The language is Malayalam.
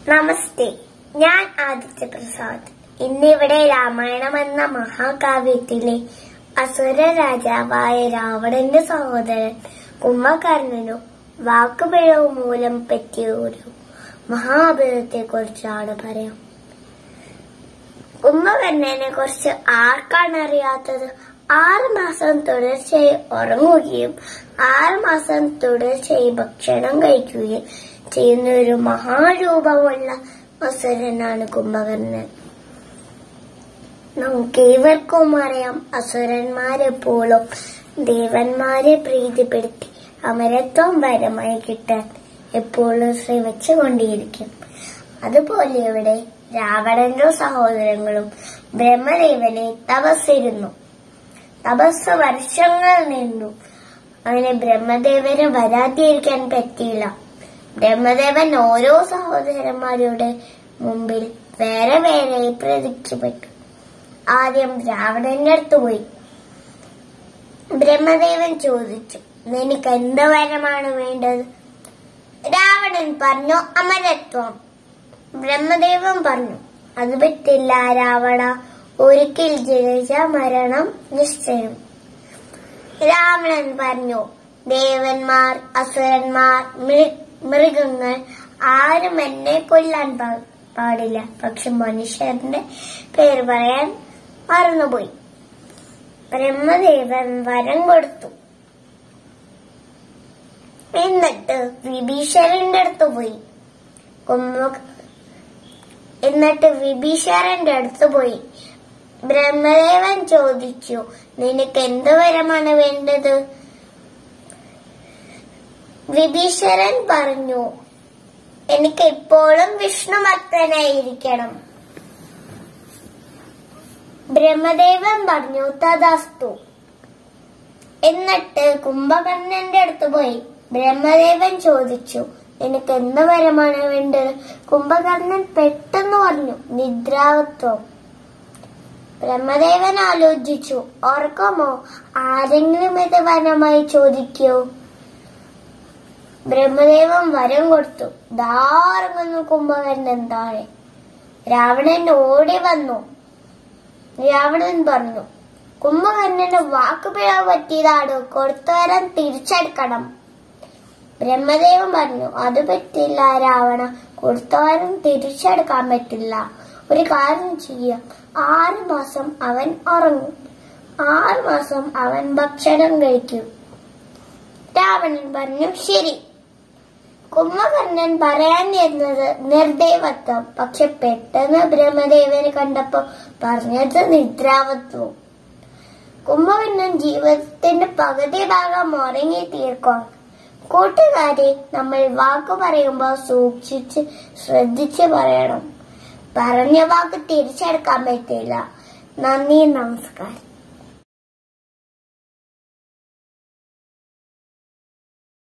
നമസ്തേ ഞാൻ ആദിത്യ പ്രസാദ് ഇന്നിവിടെ രാമായണം എന്ന മഹാകാവ്യത്തിലെ അസുര രാജാവായ രാവണന്റെ സഹോദരൻ കുംഭകർണനു വാക്കുപിഴവ് മൂലം പറ്റിയ ഒരു മഹാബലത്തെ കുറിച്ചാണ് പറയാം കുംഭകർണനെ കുറിച്ച് ആർക്കാണ് അറിയാത്തത് ആറ് മാസം തുടർച്ചയായി ഉറങ്ങുകയും ആറ് മാസം തുടർച്ചയായി ഭക്ഷണം കഴിക്കുകയും ചെയ്യുന്ന ഒരു മഹാരൂപമുള്ള അസുരനാണ് കുംഭകർണൻ നമുക്ക് ഏവർക്കും അറിയാം അസുരന്മാരെപ്പോഴും ദേവന്മാരെ പ്രീതിപ്പെടുത്തി അമരത്വം വരമായി കിട്ടാൻ എപ്പോഴും ശ്രമിച്ചുകൊണ്ടിരിക്കും അതുപോലെ ഇവിടെ രാവണന്റെ സഹോദരങ്ങളും ബ്രഹ്മദേവനെ തപസ്സിരുന്നു തപസ് വർഷങ്ങൾ നീണ്ടു അങ്ങനെ ബ്രഹ്മദേവന് വരാതിരിക്കാൻ പറ്റിയില്ല ബ്രഹ്മദേവൻ ഓരോ സഹോദരന്മാരുടെ മുമ്പിൽ വേറെ വേറെ പ്രതീക്ഷപ്പെട്ടു ആദ്യം രാവണന്റെ അടുത്ത് പോയി ബ്രഹ്മദേവൻ ചോദിച്ചു നിനക്ക് എന്ത് വരമാണ് വേണ്ടത് രാവണൻ പറഞ്ഞു അമരത്വം ബ്രഹ്മദേവൻ പറഞ്ഞു അത് പറ്റില്ല രാവണ ഒരിക്കൽ ജനിച്ച മരണം നിശ്ചയം രാവണൻ പറഞ്ഞു ദേവന്മാർ അസുരന്മാർ മൃ- മൃഗങ്ങൾ ആരും എന്നെ കൊല്ലാൻ പാ- പാടില്ല പക്ഷെ മനുഷ്യന്റെ പേര് പറയാൻ മറന്നുപോയി ബ്രഹ്മദേവൻ വരം കൊടുത്തു എന്നിട്ട് വിഭീഷണന്റെ അടുത്ത് പോയി കുംഭ എന്നിട്ട് വിഭീഷണന്റെ അടുത്ത് പോയി ബ്രഹ്മദേവൻ ചോദിച്ചു നിനക്ക് എന്ത് വരമാണ് വേണ്ടത് വിഭീഷണൻ പറഞ്ഞു എനിക്ക് എപ്പോഴും വിഷ്ണു ഭക്തനായിരിക്കണം ബ്രഹ്മദേവൻ പറഞ്ഞു തഥാസ്തു എന്നിട്ട് കുംഭകർണന്റെ അടുത്ത് പോയി ബ്രഹ്മദേവൻ ചോദിച്ചു നിനക്ക് എന്ത് വരമാണ് വേണ്ടത് കുംഭകർണൻ പെട്ടെന്ന് പറഞ്ഞു നിദ്രാവത്വം ബ്രഹ്മദേവൻ ആലോചിച്ചു ഓർക്കുമോ ആരെങ്കിലും ഇത് വരമായി ചോദിക്കോ ബ്രഹ്മദേവൻ വരം കൊടുത്തു ദാറങ്ങുന്നു കുംഭകർണൻ താഴെ രാവണൻ ഓടി വന്നു രാവണൻ പറഞ്ഞു കുംഭകർണന് വാക്കുപിഴവ് പറ്റിയതാണ് കൊടുത്തവരം തിരിച്ചെടുക്കണം ബ്രഹ്മദേവൻ പറഞ്ഞു അത് പറ്റില്ല രാവണ കൊടുത്തവരം തിരിച്ചെടുക്കാൻ പറ്റില്ല ഒരു കാര്യം ചെയ്യാം ആറ് മാസം അവൻ ഉറങ്ങും ആറ് മാസം അവൻ ഭക്ഷണം കഴിക്കും രാവണൻ പറഞ്ഞു ശരി കുംഭകർണൻ പറയാൻ ഇരുന്നത് നിർദൈവത്വം പക്ഷെ പെട്ടെന്ന് ബ്രഹ്മദേവനെ കണ്ടപ്പോ പറഞ്ഞത് നിദ്രാവത്വം കുംഭകർണൻ ജീവിതത്തിന്റെ പകുതി ഭാഗം ഉറങ്ങി തീർക്കും കൂട്ടുകാരെ നമ്മൾ വാക്ക് പറയുമ്പോൾ സൂക്ഷിച്ച് ശ്രദ്ധിച്ച് പറയണം പറഞ്ഞ വാക്ക് തിരിച്ചെടുക്കാൻ പറ്റില്ല നന്ദി നമസ്കാരം